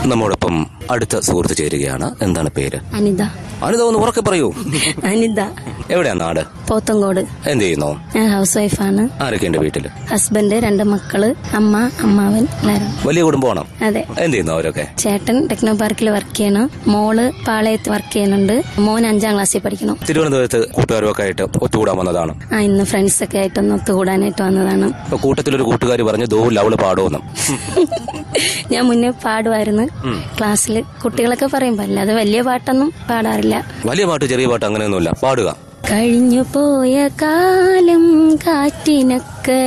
നമ്മോടൊപ്പം അടുത്ത സുഹൃത്ത് ചേരുകയാണ് എന്താണ് പേര് അനിത അനിത ഒന്ന് ഉറക്കെ പറയൂ അനിത എവിടെയാ നാട് പോത്തങ്കോട് എന്ത് ചെയ്യുന്നു ഞാൻ ഹൗസ് വൈഫാണ് ആരൊക്കെയുണ്ട് വീട്ടില് ഹസ്ബൻഡ് രണ്ട് മക്കള് അമ്മ അമ്മാവൻ എല്ലാരും വലിയ കുടുംബമാണോ അതെ എന്ത് ചെയ്യുന്നു അവരൊക്കെ ചേട്ടൻ ടെക്നോ പാർക്കിൽ വർക്ക് ചെയ്യണം മോള് പാളയത്ത് വർക്ക് ചെയ്യുന്നുണ്ട് മോൻ അഞ്ചാം ക്ലാസ്സിൽ പഠിക്കണം തിരുവനന്തപുരത്ത് കൂട്ടുകാരുമൊക്കെ ആയിട്ട് ഒത്തുകൂടാൻ വന്നതാണ് ആ ഇന്ന് ഫ്രണ്ട്സ് ഒക്കെ ആയിട്ടൊന്ന് ഒത്തുകൂടാനായിട്ട് വന്നതാണ് ഇപ്പൊ കൂട്ടത്തിലൊരു കൂട്ടുകാർ പറഞ്ഞു ദോ ലവള് പാടുമെന്നും ഞാൻ മുന്നേ പാടുമായിരുന്നു ക്ലാസ്സിൽ കുട്ടികളൊക്കെ പറയുമ്പോൾ അല്ലാതെ വലിയ പാട്ടൊന്നും പാടാറില്ല വലിയ പാട്ട് ചെറിയ പാട്ട് അങ്ങനെയൊന്നുമില്ല പാടുക കഴിഞ്ഞു പോയ കാലം കാറ്റിനൊക്കെ